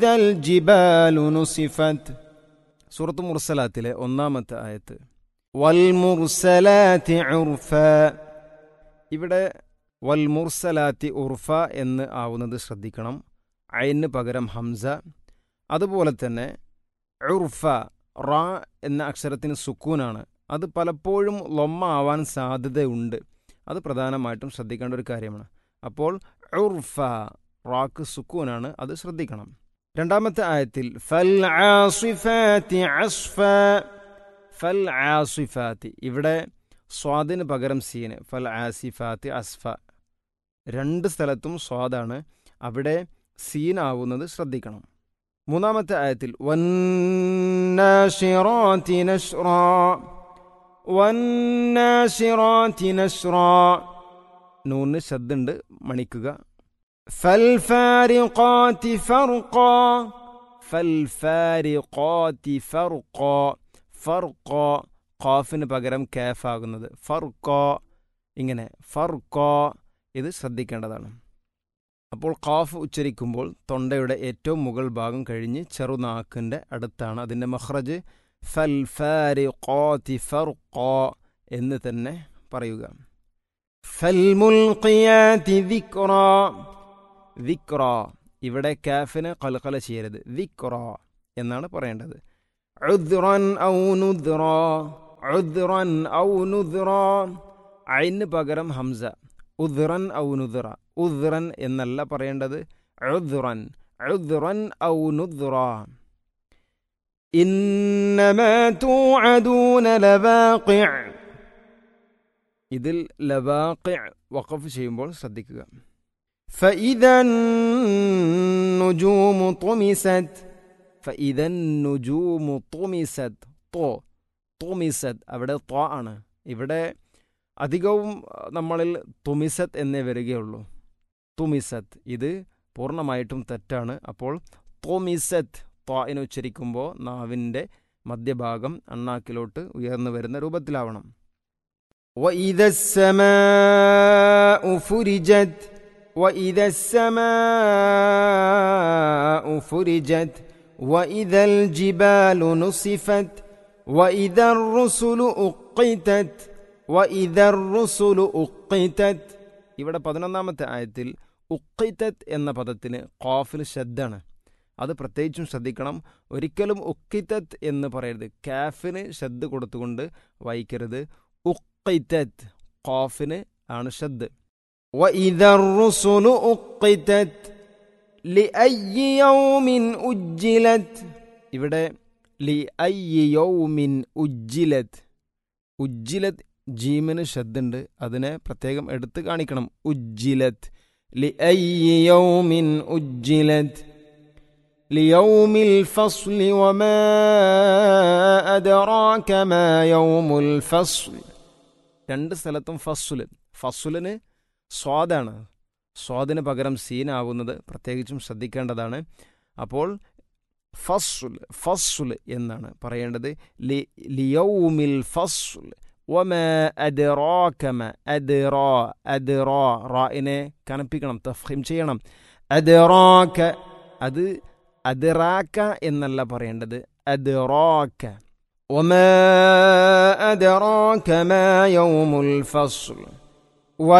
الجبال نصفت സൂറത്ത് മുർസലാത്തിലെ ഒന്നാമത്തെ ആയത്ത് വൽ മുർസലാത്തി ഉർഫ ഇവിടെ വൽ മുർസലാത്തി ഉർഫ എന്ന് ആവുന്നത് ശ്രദ്ധിക്കണം അയിന് പകരം ഹംസ അതുപോലെ തന്നെ ഉർഫ റാ എന്ന അക്ഷരത്തിന് സുക്കൂനാണ് അത് പലപ്പോഴും ലൊമ്മ ആവാൻ സാധ്യതയുണ്ട് അത് പ്രധാനമായിട്ടും ശ്രദ്ധിക്കേണ്ട ഒരു കാര്യമാണ് അപ്പോൾ ഉർഫ റാക്ക് സുക്കൂനാണ് അത് ശ്രദ്ധിക്കണം രണ്ടാമത്തെ ആയത്തിൽ ഫൽ ആസിഫാത്തി അസ്ഫ ഫൽ ആസിഫാത്തി ഇവിടെ സ്വാദിന് പകരം സീന് ഫൽ ആസിഫാത്തി അസ്ഫ രണ്ട് സ്ഥലത്തും സ്വാദാണ് അവിടെ സീനാവുന്നത് ശ്രദ്ധിക്കണം മൂന്നാമത്തെ ആയത്തിൽ വന്നാഷിറാത്തി നഷ്റാ വന്നാഷിറാത്തി നഷ്റാ നൂന്ന് ശബ്ദുണ്ട് മണിക്കുക فالفارقات فرقا فالفارقات فرقا ഫർക്ക ഖാഫിന് പകരം കാഫ് ആകുന്നത് ഫർക്ക ഇങ്ങനെ ഫർക്ക ഇത് ശ്രദ്ധിക്കേണ്ടതാണ് അപ്പോൾ ഖാഫ് ഉച്ചരിക്കുമ്പോൾ തൊണ്ടയുടെ ഏറ്റവും മുകൾ ഭാഗം കഴിഞ്ഞ് ചെറുനാക്കിൻ്റെ അടുത്താണ് അതിൻ്റെ മഹ്റജ് ഫൽ ഫാരിഖാതി ഫർഖ എന്ന് തന്നെ പറയുക ഫൽ മുൽഖിയാതി ദിക്റ ദിക്റ ഇവിടെ കാഫിന് കൽക്കല ചെയ്യരുത് ദിക്റ എന്നാണ് പറയേണ്ടത് ഉദ്റൻ ഔ നുദ്റ ഉദ്റൻ ഔ നുദ്റ അയിന് പകരം ഹംസ ഉദ്റൻ ഔ നുദ്റ ഉദ്റൻ എന്നല്ല പറയേണ്ടത് ഉദ്റൻ ഉദ്റൻ ഔ നുദ്റ إنما توعدون لواقع ഇതിൽ ലവാഖി വഖഫ് ചെയ്യുമ്പോൾ ശ്രദ്ധിക്കുക فإذا النجوم طمست فإذا النجوم طمست طو طمست അവിടെ ത്വ ആണ് ഇവിടെ അധികവും നമ്മളിൽ തുമിസത്ത് എന്നേ വരികയുള്ളൂ തുമിസത്ത് ഇത് പൂർണ്ണമായിട്ടും തെറ്റാണ് അപ്പോൾ തോമിസത്ത് ത്വായിന് ഉച്ചരിക്കുമ്പോൾ നാവിൻ്റെ മധ്യഭാഗം അണ്ണാക്കിലോട്ട് ഉയർന്നു വരുന്ന രൂപത്തിലാവണം وإذا السماء فرجت وإذا السماء فرجت وإذا الجبال نصفت وإذا الرسل أقتت وإذا الرسل أقتت ഇവിടെ പതിനൊന്നാമത്തെ ആയത്തിൽ ഉക്കിത്തത്ത് എന്ന പദത്തിന് ഖാഫിൽ ശബ്ദാണ് അത് പ്രത്യേകിച്ചും ശ്രദ്ധിക്കണം ഒരിക്കലും ഉക്കിത്തത്ത് എന്ന് പറയരുത് കാഫിന് ശബ്ദ് കൊടുത്തുകൊണ്ട് വായിക്കരുത് ഉക്കിത്തത്ത് ഖാഫിന് ആണ് ശബ്ദ് وإذا الرسل أقتت لأي يوم أجلت ഇവിടെ ലി ഐ യൗമിൻ ഉജ്ജിലത് ഉജ്ജിലത് ജീമിന് ശബ്ദുണ്ട് അതിനെ പ്രത്യേകം എടുത്ത് കാണിക്കണം ഉജ്ജിലത് ലി ഐ യൗമിൻ ഉജ്ജിലത് ليوم الفصل وما أدراك ما يوم الفصل രണ്ട് സ്ഥലത്തും ഫസുല് ഫസുലിന് സ്വാദാണ് സ്വാദിന് പകരം സീനാവുന്നത് പ്രത്യേകിച്ചും ശ്രദ്ധിക്കേണ്ടതാണ് അപ്പോൾ ഫസുൽ ഫസുൽ എന്നാണ് പറയേണ്ടത് ലി ലിയൗമിൽ ഫസുൽ വമ അദ്റാകമ അദ്റാ അദ്റാ റായിനെ കനപ്പിക്കണം തഫീം ചെയ്യണം അദ്റാക അത് അദ്റാക എന്നല്ല പറയേണ്ടത് അദ്റാക وما أدراك ما يوم الفصل